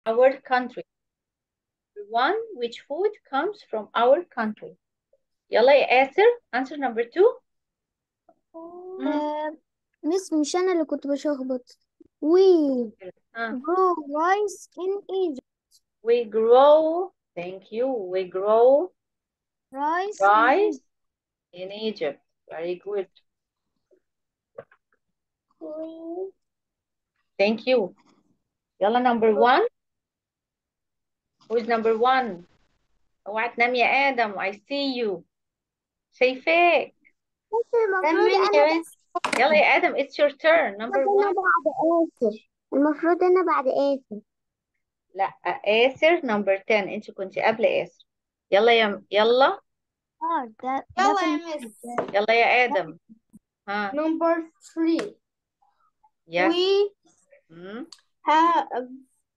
our country one which food comes from our country يلا يا آسر answer number two مم. آه، مس مش أنا اللي كنت بشخبط we آه. grow rice in Egypt we grow thank you we grow rice in rice in Egypt very good Egypt. thank you يلا number one who's number one اوعى تنام يا آدم I see you شايفاك المفروض أنا يلا يا آدم it's your turn number أنا one بعد آسر المفروض أنا بعد آسر لا آسر number 10 انت كنت قبل آسر يلا يا يلا اه ده يلا ده يا في مس يلا يا آدم ها number three yes we مم. have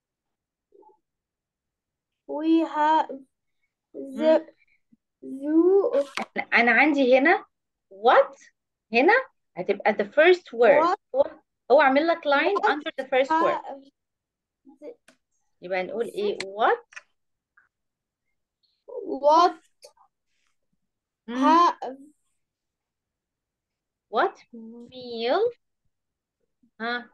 we have the zoo أنا عندي هنا what هنا هتبقى the first word What? هو هو عامل لك line What? under the first word have the- يبقى نقول ايه what what مم. have what meal ها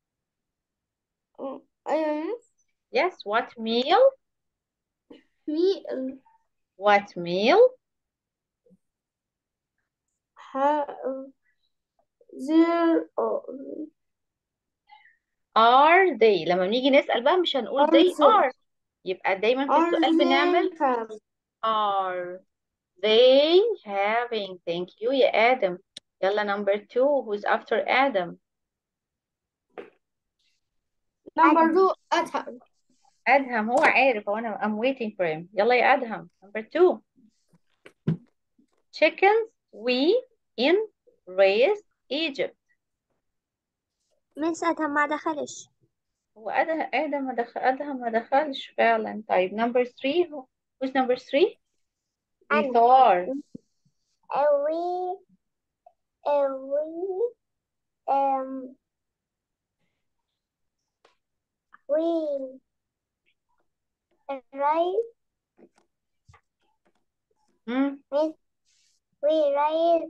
um, yes what meal meal what meal have there are they لما بنيجي نسأل بقى مش هنقول Are they they- are يبقى دايما في are السؤال بنعمل they have are they having thank you يا آدم يلا number two who's after Adam number two أدهم أدهم هو عارف هو أنا I'm waiting for him يلا يا أدهم number two chickens we in raised Egypt مس أدهم ما دخلش هو أدهم آدم ما دخل أدهم ما دخلش فعلا طيب number three who- who's number three أنا. Nithar we we um we raise hmm? we raise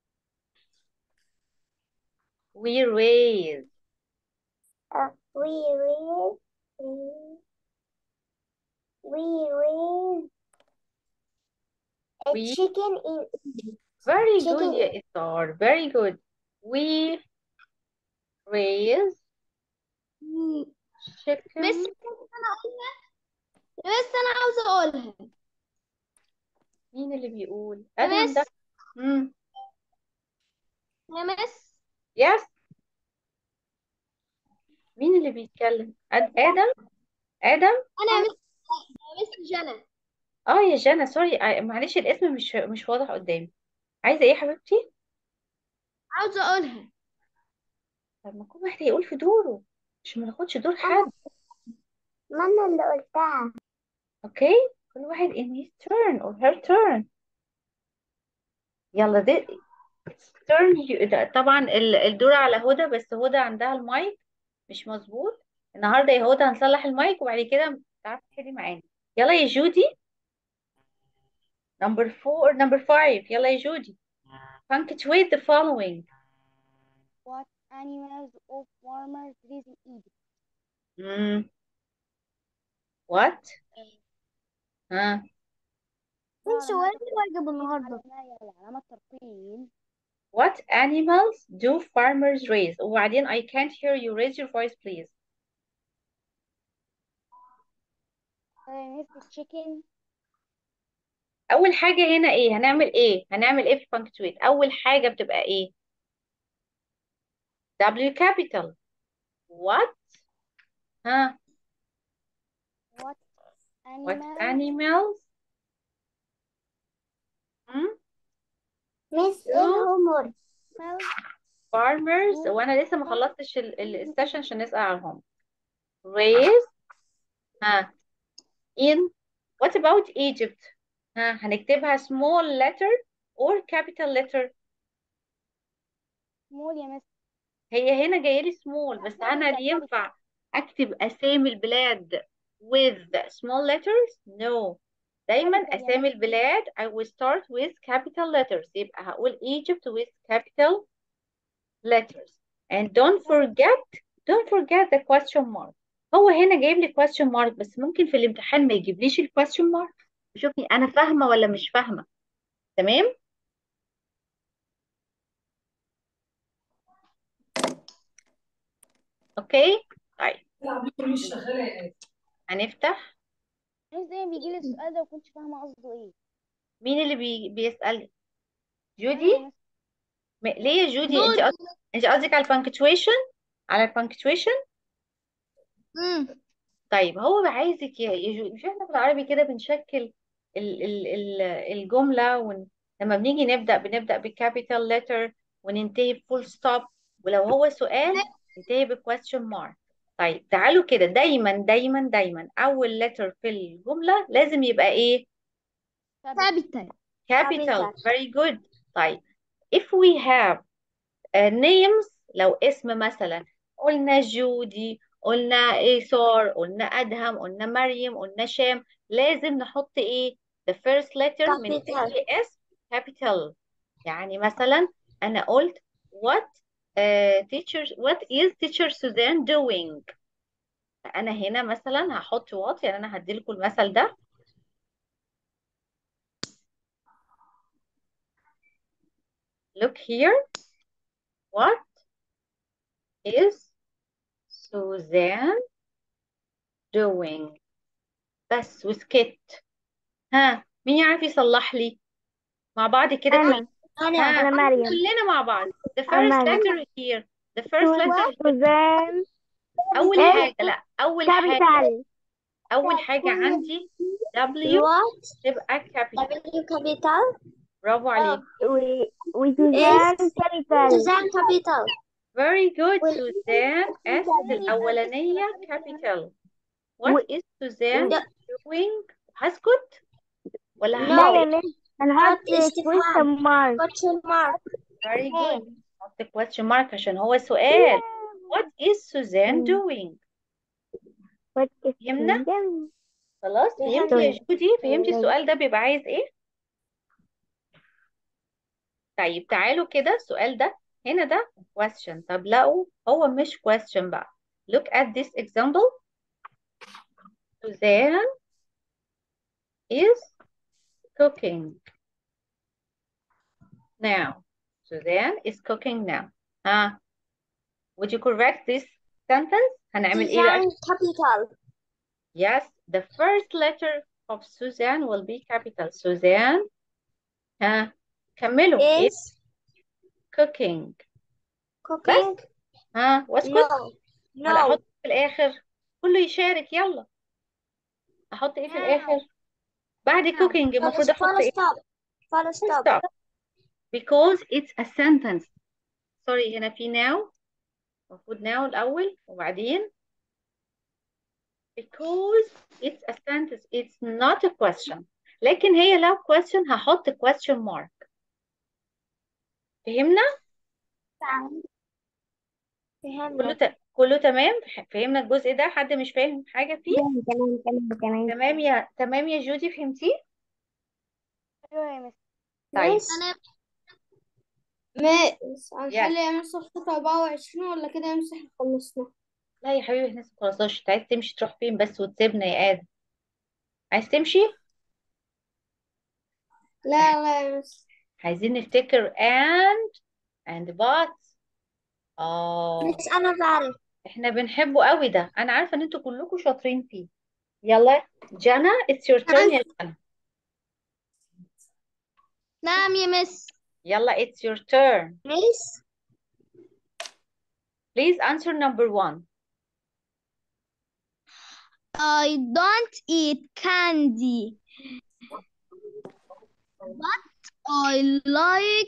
we raise uh, we raise mm, we raise a We- chicken in Very Chicken. good, yeah, Ithar. Very good. We raise chicken. بس أنا أقولها بس أنا عاوزة أقولها مين اللي بيقول؟ يا أدهم ده. مس مم. يا مس Yes. مين اللي بيتكلم؟ أد... آدم؟ آدم؟ أنا يا مس يا مس جنى اه يا جنى سوري آه، معلش الاسم مش مش واضح قدامي. عايزة ايه يا حبيبتي؟ عاوزة أقولها طب ما كل واحد هيقول في دوره عشان ما ناخدش دور حد. ما أنا اللي قلتها اوكي؟ كل واحد in his turn or her turn. يلا دي turn you... ده طبعا ال- الدور على هدى بس هدى عندها المايك مش مظبوط النهارده يا هدى هنصلح المايك وبعد كده تعرفي تحلي معانا يلا يا جودي number four number five يلا يا جودي punctuate the following What animals of farmers live in Egypt? مم. what ها مش هو الواجب النهارده علامة ترقيم what animals do farmers raise وبعدين I can't hear you raise your voice please نفس chicken اول حاجة هنا ايه هنعمل ايه هنعمل ايه في punctuate اول حاجة بتبقى ايه W capital what ها what what animal animals hmm? miss do الهومر farmers وانا لسه ما خلصتش ال- ال- السيشن عشان نسأل عنهم raise ها in what about Egypt ها هنكتبها small letter or capital letter مول يا مس هي هنا جايه لي small بس انا اللي ينفع اكتب اسامي البلاد with small letters no دايما أسامي البلاد I will start with capital letters يبقى هقول Egypt with capital letters and don't forget don't forget the question mark هو هنا جايب لي question mark بس ممكن في الامتحان ما يجيبليش ال question mark شوفني أنا فاهمة ولا مش فاهمة تمام اوكي طيب هنفتح مش دايما بيجي لي السؤال ده وكنتش فاهمة قصده ايه مين اللي بي... بيسأل أنا جودي يا مس م... ليه يا جودي انت دول قصد... انت قصدك على البانكتويشن على البانكتويشن مم. طيب هو عايزك يا يا جودي مش احنا في العربي كده بنشكل ال... ال... ال... الجملة ون... لما بنيجي نبدأ بنبدأ بكابيتال لتر وننتهي بفول ستوب ولو هو سؤال ننتهي بكويستشن مارك طيب تعالوا كده دايما دايما دايما أول لتر في الجملة لازم يبقى ايه capital capital very good طيب if we have uh, names لو اسم مثلا قلنا جودي قلنا إيثار قلنا أدهم قلنا مريم قلنا شام لازم نحط إيه the first letter من Capital. أي اسم capital يعني مثلا أنا قلت what uh, teacher what is teacher Suzanne doing أنا هنا مثلا هحط what يعني أنا هديلكم المثل ده look here what is Suzanne doing بس وسكت ها مين يعرف يصلح لي مع بعض كده أنا كل- ها أنا مريم كلنا مع بعض the first مريم. letter here the first letter سوزان أول إيه؟ حاجة لا أول حاجة capital أول حاجة عندي W what تبقى capital W capital برافو عليك و- وسوزان capital سوزان كابيتال very good وال- Suzanne S الأولانية capital what is Suzanne ده- doing هسكت ولا لا هحط يا مس هنحط استفهام. question mark question mark very good حط question mark عشان هو سؤال what is Suzanne مم. doing what is فهمنا؟ Susan خلاص فهمت يا فهمت. جودي فهمتي تمام. السؤال ده بيبقى عايز ايه طيب تعالوا كده السؤال ده هنا ده question طب لقوا هو مش question بقى look at this example Suzanne is cooking now Suzanne is cooking now ها would you correct this sentence هنعمل ايه بقى سوزان كابيتال Yes, the first letter of Suzanne will be capital. Suzanne, ها كملوا. is It's cooking. cooking ها واسكت no ولا no احط في الاخر كله يشارك يلا احط ايه في الاخر بعد cooking المفروض احط full ايه stop full Full stop stop because it's a sentence sorry هنا في now المفروض now الاول وبعدين because it's a sentence it's not a question لكن هي لو question هحط question mark فهمنا كله فهمنا ت... كله تمام فهمنا الجزء ده حد مش فاهم حاجة فيه تمام تمام تمام تمام تمام يا تمام يا جودي فهمتيه ايوه يا مس طيب أنا مس Yes. هنحل يا مس صفحة 24 ولا كده يا مس احنا خلصنا لا يا حبيبي احنا لسه مخلصناش انت عايز تمشي تروح فين بس وتسيبنا يا آدم عايز تمشي لا لا يا مس عايزين نفتكر and and but اه مس أنا بعرف احنا بنحبه قوي ده انا عارفه ان انتوا كلكم شاطرين فيه يلا جانا it's your turn يا جانا نعم يا مس يلا it's your turn مس please answer number one I don't eat candy but I like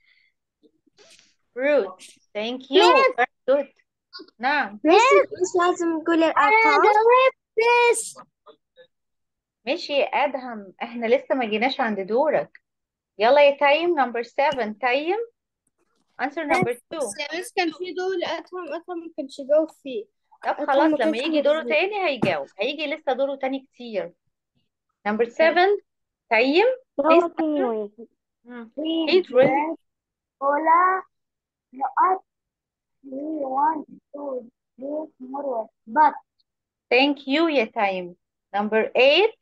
fruit thank you very good نعم مس مس لازم نقول الأرقام بس ماشي يا ادهم احنا لسه ما جيناش عند دورك يلا يا تايم number seven تايم answer number two بس يا مس كان في دول أتهم أتهم ما كانش جاوب فيه طب أكتر خلاص ما لما كانش يجي دوره مظبوط. تاني هيجاوب هيجي لسه دوره تاني كتير number seven تيم please دورة answer. تاني مم. Please Eat really dress Ola not we want to do more work but thank you يا تيم number eight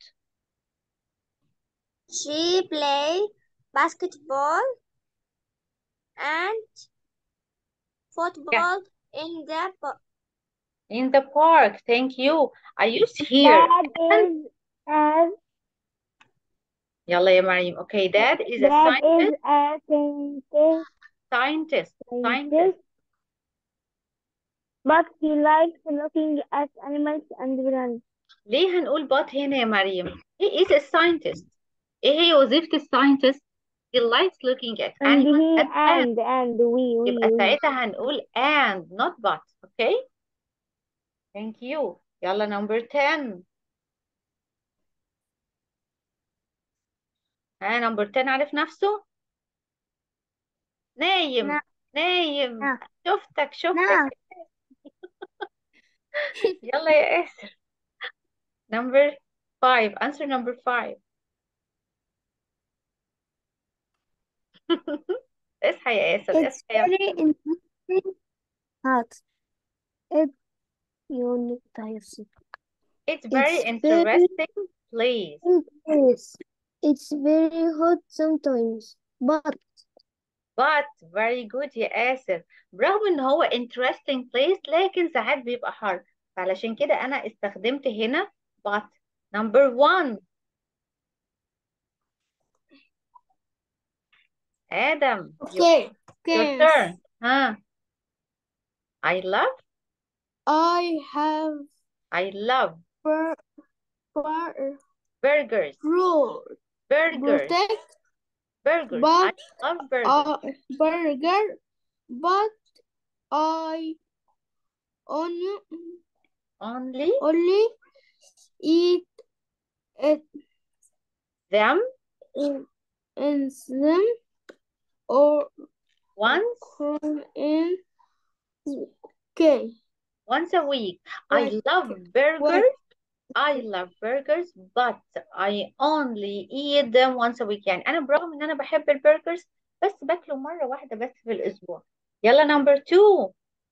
she play basketball and football in the park. in the park thank you I used here Dad is as يلا يا مريم okay dad is a Dad is scientist a scientist, scientist scientist scientist, but he likes looking at animals and plants. ليه هنقول but هنا يا مريم he is a scientist ايه هي وظيفة الساينتست he likes looking at And animals he and plants and and we we يبقى we. ساعتها هنقول and not but okay thank you يلا number 10 ها number 10 عارف نفسه نايم نعم. نايم نعم. شفتك شفتك نعم. يلا يا آسر number 5 answer number 5 اصحى يا آسر It's اصحى يا very interesting. هات. It unique diversity. It's very It's very interesting place Yes. It's very hot sometimes, but but very good يا آسر برغم ان هو interesting place لكن ساعات بيبقى حر فعلشان كده انا استخدمت هنا but number one آدم your, okay. your Okay. turn ها I love I have I love bur bur burgers bro burgers protect burgers I but love burgers uh, burger, but I only only only eat it them in, in them or once come in. Okay. once a week I Wait, love wait. burgers I love burgers but I only eat them once a week يعني أنا برغم إن أنا بحب البرجرز بس باكله مرة واحدة بس في الأسبوع يلا نمبر 2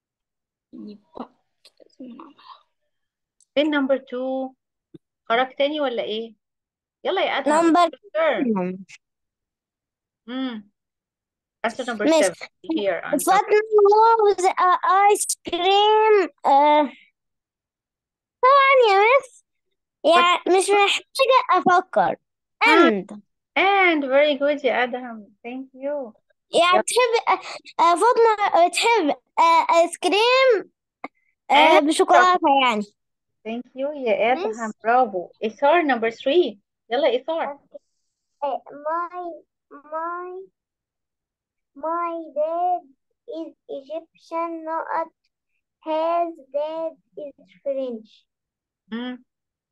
فين نمبر 2 خرج تاني ولا إيه يلا يا أدهم Number it's your turn امم answer number Miss, 7 here answer Fatima loves uh, ice cream. Uh, طبعا يا مس يعني مش محتاجة أفكر. And and very good يا أدهم thank you يعني يلا بتحب آه، فاطمة بتحب آه، آيس كريم آه، and بشوكولاتة يعني thank you يا أدهم مس برافو إثار number 3 يلا إثار my my my dad is Egyptian not his dad is French مم.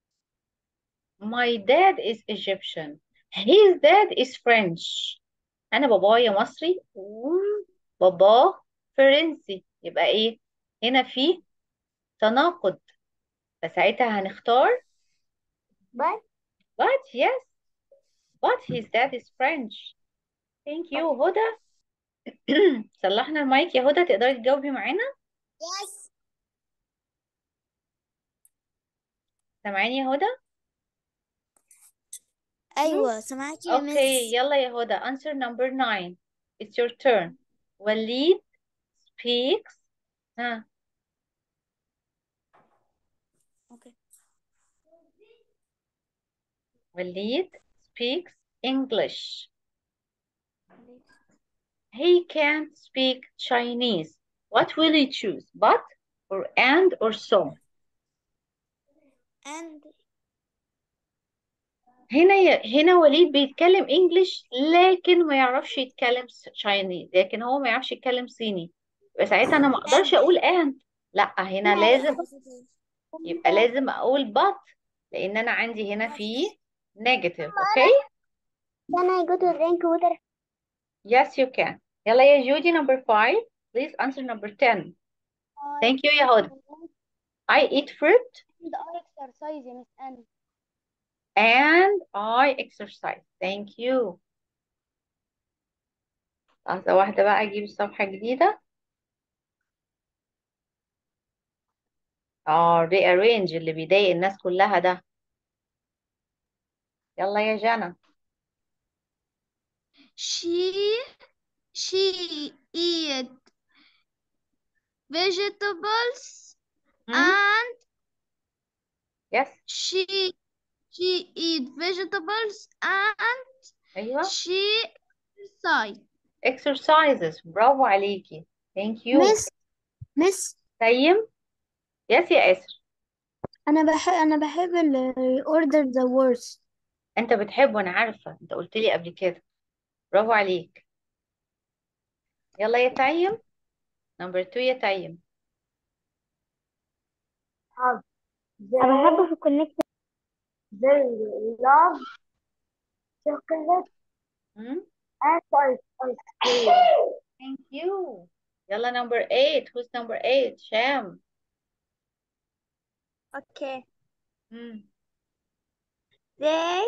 My dad is Egyptian. His dad is French. أنا بابايا مصري وباباه فرنسي يبقى إيه؟ هنا في تناقض فساعتها هنختار but but yes but his dad is French. Thank you هدى صلحنا المايك يا هدى تقدري تجاوبي معانا؟ yes سامعاني يا هدى؟ أيوة سمعتي يا Okay مس يلا يا هدى answer number 9 It's your turn وليد speaks ها okay. وليد speaks English. He can't speak Chinese. What will he choose? But or and or so? and هنا ي... هنا وليد بيتكلم انجلش لكن ما يعرفش يتكلم Chinese لكن هو ما يعرفش يتكلم صيني يبقى ساعتها انا ما اقدرش اقول and لا هنا لازم يبقى لازم اقول but لان انا عندي هنا في negative okay Can I go to drink water? yes you can يلا يا جودي number 5 please answer number 10 thank you يا هدى I eat fruit and I exercise يا مس أنا and I exercise thank you لحظة واحدة بقى أجيب الصفحة الجديدة اه rearrange اللي بيضايق الناس كلها ده يلا يا جنى She she eat vegetables هم؟ and yes she she eat vegetables and أيوه she exercise. exercises برافو عليكي thank you مس مس تيم يس يا آسر انا بحب انا بحب ال order the words انت بتحبه انا عارفة انت قلت لي قبل كده برافو عليك يلا يا تيم نمبر 2 يا تيم حاضر انا بحب في الكونكت they love chocolate هم؟ and ice ice cream thank you يلا نمبر 8 who's number 8 شام Okay. هم. They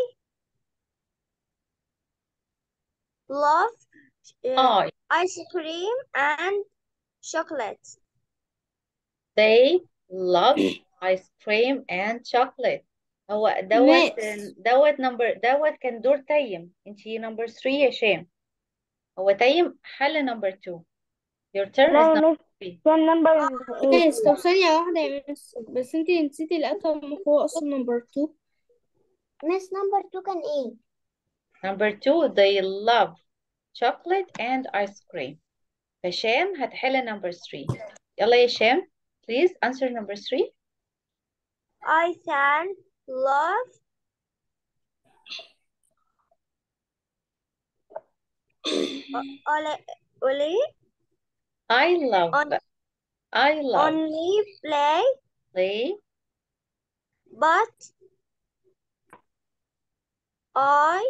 love uh, I ice cream and chocolate. they love ice cream and chocolate هو دوت مس دوت نمبر دوت كان دور تيم انتي نمبر 3 يا شام هو تيم حل نمبر 2 your turn is لا يا number مس 3 كان نمبر 8 مس طب ثانية واحدة يا مس بس انتي نسيتي الأتم هو أصلا نمبر 2 Miss number two can eat. number 2 they love chocolate and ice cream فشام هتحل number 3 يلا يا شام please answer number 3 I can love only, only, I love on, I love only play, play but I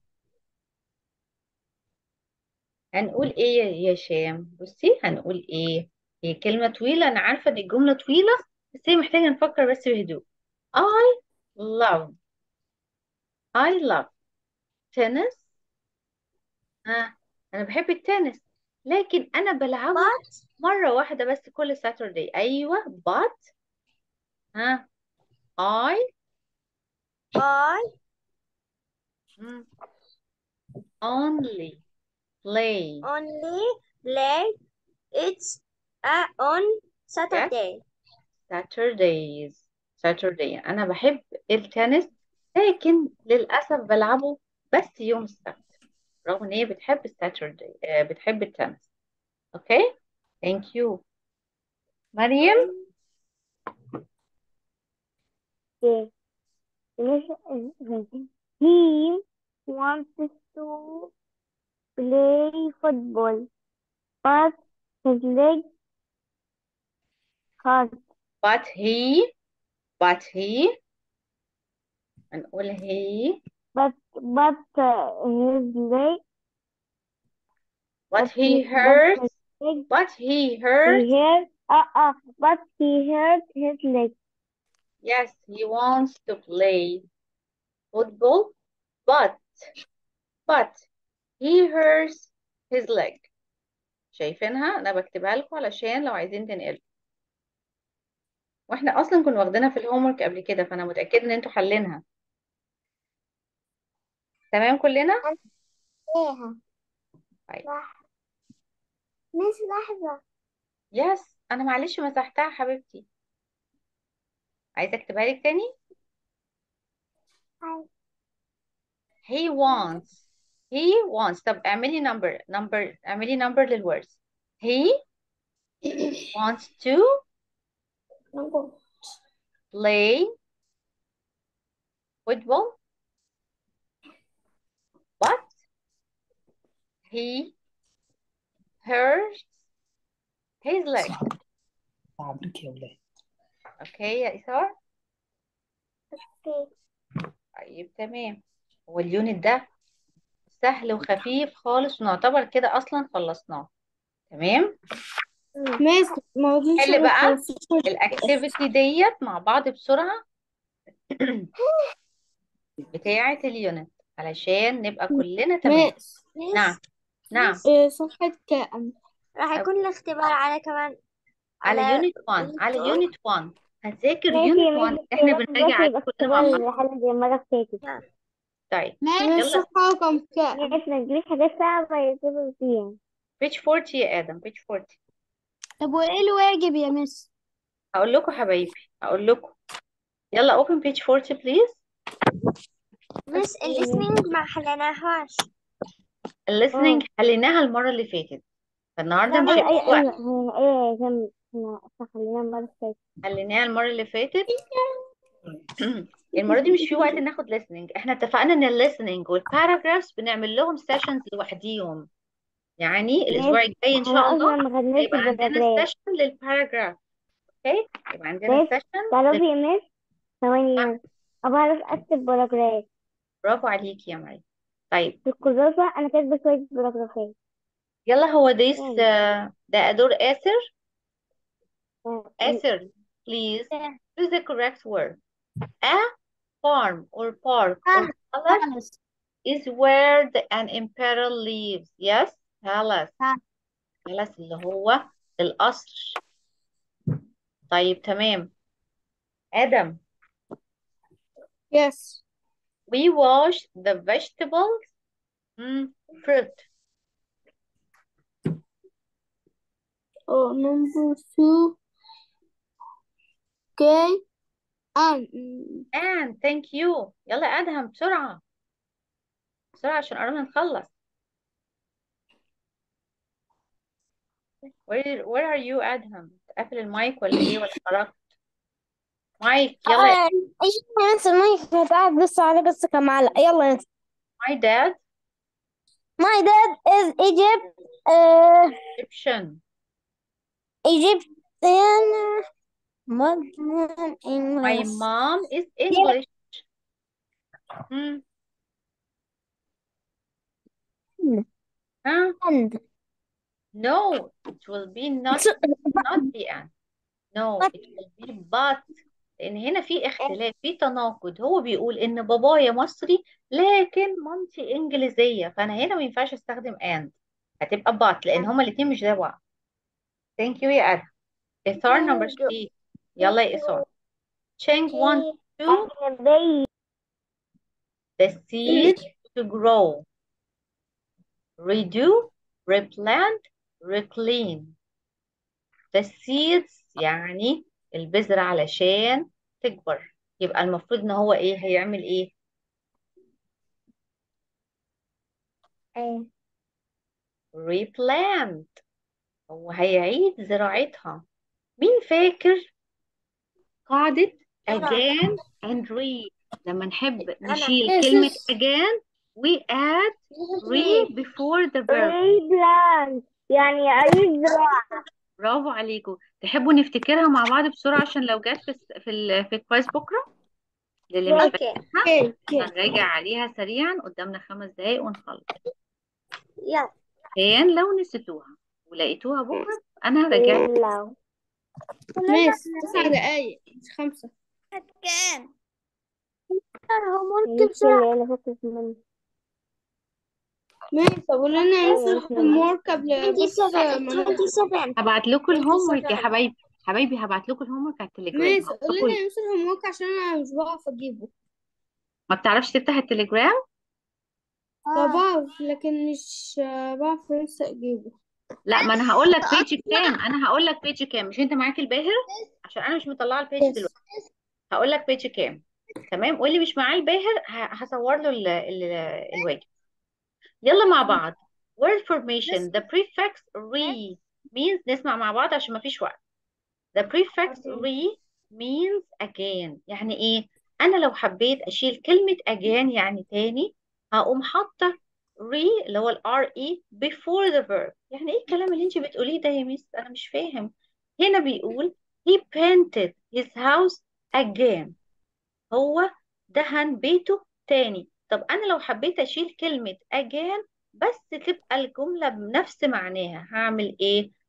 هنقول ايه يا يا شام بصي هنقول ايه هي كلمة طويلة انا عارفة دي الجملة طويلة بس هي محتاجة نفكر بس بهدوء I love I love tennis ها انا بحب التنس لكن انا بلعبه but مرة واحدة بس كل ساتردي ايوه but ها I I مم، only play only play it uh, on yes Saturday. Saturdays Saturday أنا بحب التنس لكن للأسف بلعبه بس يوم السبت رغم إن هي بتحب الساتردي آه، بتحب التنس أوكي thank you مريم Okay. He wants to play football, but his leg hurt. but he but he هنقول he But but uh, his leg, but but he he but hurts his leg, but he hurts he hurt. Uh uh. But he hurt his leg. yes he wants to play football but but he hurts his leg شايفينها انا بكتبها لكم علشان لو عايزين تنقلوا واحنا اصلا كنا واخدينها في الهومورك قبل كده فانا متأكدة ان انتوا حلينها تمام كلنا ايه طيب مش لحظة يس انا معلش مسحتها حبيبتي عايزة اكتبها لك تاني he wants he wants طب اعملي number number اعملي number للwords he wants to play football but he hurts his leg عبرك يا ولاد اوكي يا إثار اوكي طيب تمام هو اليونت ده سهل وخفيف خالص ونعتبر كده اصلا خلصناه تمام ميس ما رضيتش حل بقى 15 الاكتيفيتي ديت مع بعض بسرعة بتاعة اليونت علشان نبقى كلنا تمام ميس نعم نعم إيه، صفحة كام راح يكون الاختبار على كمان على على يونت 1 على unit يونت 1 هتذاكر ماشي يونت يا 1 ميس احنا بس بنراجع بس عليه يبقى كلنا مع اختبار بعض الحل زي المرة اللي فاتت طيب ميس يلا صفحة رقم كام ماشي ما تجيبش حاجات صعبة يكتبوا فيها بيج 40 يا آدم بيج 40 طب وايه الواجب يا مس هقول لكم حبايبي هقول لكم يلا open page 40 please مس الليسننج ما حلناهاش listening حليناها المرة اللي فاتت فالنهاردة مش ايوه هيبقى ايوه وقت ايوه ايوه يا جنب احنا احنا خلينا المرة اللي فاتت حليناها المرة اللي فاتت المرة دي مش في وقت ناخد listening احنا اتفقنا ان ال listening وال paragraphs بنعمل لهم sessions لوحديهم يعني الأسبوع ماشي الجاي إن احنا شاء الله اصلا ما خدناش هيبقى عندنا الباراجراف session للباراجراف اوكي يبقى عندنا ماشي session تعرفي لل... يا ميس ثواني يعني بعرف اكتب باراجراف برافو عليكي يا مريم طيب في الكراسة انا كاتبة شوية باراجرافات يلا هو this يعني uh, ده دور آسر آه، آسر please choose the correct word a farm or park or palace is where the, an emperor lives yes palace palace اللي هو القصر طيب تمام آدم yes we wash the vegetables mm, fruit oh number two okay and and thank you يلا أدهم بسرعة بسرعة عشان قربنا نخلص where where are you أدهم قافل المايك ولا ايه ولا خرجت مايك يلا يا ايش مس المايك كانت قاعد بس عليه بس كمعلقة يلا يا my dad My dad is Egypt uh, Egyptian Egyptian modern my English mom is English hmm. huh? and no it will be not not be an no it will be but لأن هنا في اختلاف في تناقض هو بيقول إن بابايا مصري لكن مامتي إنجليزية فأنا هنا ما ينفعش أستخدم and هتبقى but لأن هما الاتنين مش زي بعض thank you يا أدم إثار number three يلا يا إثار change one two أجنبي the seed to grow redo replant reclean the seeds يعني البذرة علشان تكبر يبقى المفروض ان هو ايه هيعمل ايه replant هو هيعيد زراعتها مين فاكر قاعدة again and re لما نحب نشيل Yes, كلمة yes. again we add re before the verb ريبلانت يعني أعيد زراعة برافو عليكم تحبوا نفتكرها مع بعض بسرعة عشان لو جت في الس- في ال- في الكويز بكرة للي مش اوكي فاكرها okay okay هنراجع عليها سريعا قدامنا خمس دقايق ونخلص يلا كان لو نسيتوها ولقيتوها بكرة أنا راجعت لو ميس تسع دقايق مش خمسة كام مش اللي أنا فاكر منه ميس أقول لنا أيوة، ننسى إحنا- الهوم قبل بس 27 ما نبدأ 27 هبعت لكم الهوم ورك يا 27. حبايبي حبايبي هبعت لكم الهوم ورك على التليجرام ميس هقول قول لكم لنا ننسى الهوم عشان أنا مش بعرف أجيبه ما بتعرفش تفتح التليجرام بعرف لكن مش بعرف لسه أجيبه لا ما انا هقول لك بيج كام انا هقول لك بيج كام مش انت معاك الباهر عشان انا مش مطلعه البيج Yes. دلوقتي هقول لك بيج كام تمام واللي مش معاه الباهر ه- هصور له ال- ال- الواجب يلا مع بعض word formation the prefix re means نسمع مع بعض عشان ما فيش وقت the prefix re means again يعني ايه انا لو حبيت اشيل كلمة again يعني تاني هقوم حاطة re اللي هو ال re before the verb يعني ايه الكلام اللي انت بتقوليه ده يا ميس انا مش فاهم هنا بيقول he painted his house again هو دهن بيته تاني طب انا لو حبيت اشيل كلمة again بس تبقى الجملة بنفس معناها هعمل ايه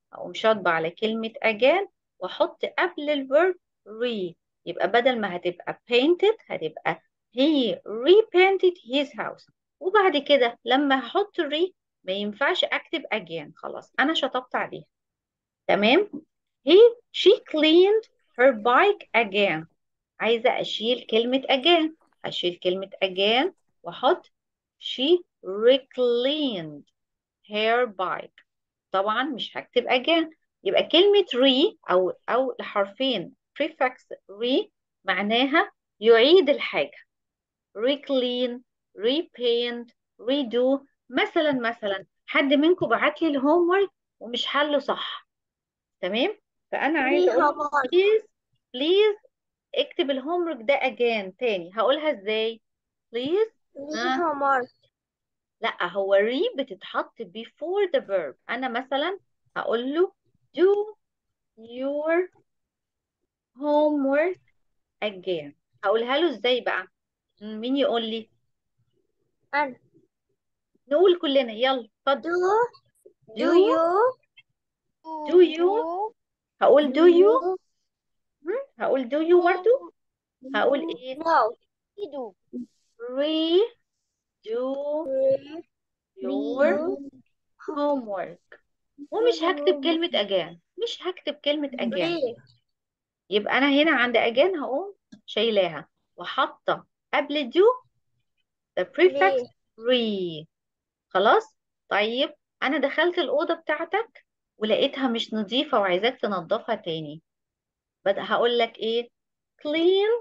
اقوم شاطبة على كلمة again واحط قبل الverb re يبقى بدل ما هتبقى painted هتبقى he repainted his house وبعد كده لما هحط re ما ينفعش اكتب again خلاص انا شطبت عليها تمام he she cleaned her bike again عايزة اشيل كلمة again اشيل كلمة again واحط she recleaned her bike طبعا مش هكتب again يبقى كلمة re أو أو الحرفين prefix re معناها يعيد الحاجة reclean repaint redo مثلا مثلا حد منكم بعت لي الهوم ورك ومش حله صح تمام فأنا عايزة أقول له please please اكتب الهوم ورك ده again تاني هقولها ازاي please آه. لا هو ري بتتحط before the verb انا مثلا هقول له do your homework again هقولها له ازاي بقى مم، مين يقول لي أنا. نقول كلنا يلا اتفضل do do do you هقول do you مم، هقول do you برضو هقول ايه no do re do your homework ومش هكتب كلمة again مش هكتب كلمة again يبقى أنا هنا عند again هقوم شايلاها وحاطة قبل do the prefix re خلاص طيب أنا دخلت الأوضة بتاعتك ولقيتها مش نظيفة وعايزاك تنظفها تاني بدأ هقول لك إيه clean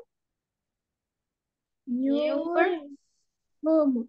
your home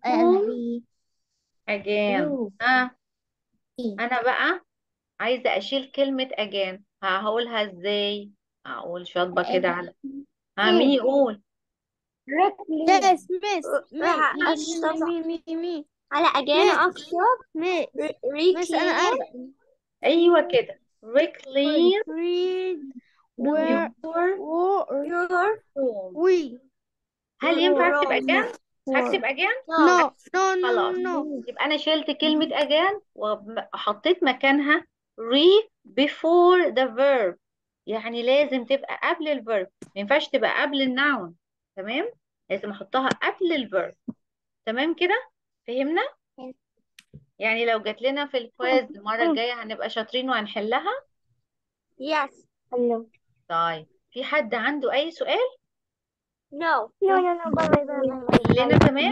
again ها أنا بقى عايزة أشيل كلمة again ها هقولها إزاي هقول شاطبة كده على ها مين يقول مس مس راح مي أشطب. مي مي مي مي على أجانا أكتب مي مس أنا reclean أعرف أيوة كده reclean read where your or your home we هل ينفع أكتب room. again هكتب again no no no خلاص no يبقى أنا شلت كلمة again وحطيت مكانها re before the verb يعني لازم تبقى قبل الفيرب ما ينفعش تبقى قبل الناون تمام لازم احطها قبل الفيرب تمام كده فهمنا يعني لو جات لنا في الكويز المرة الجاية هنبقى شاطرين وهنحلها yes طيب في حد عنده أي سؤال no كلنا تمام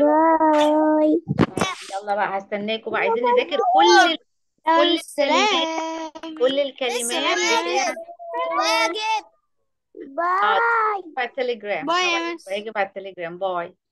يلا بقى هستناكم بقى عايزين نذاكر كل ال- كل الكلمات كل الكلمات بتاعت باي على التليجرام باي يا مس. هيجي على التليجرام باي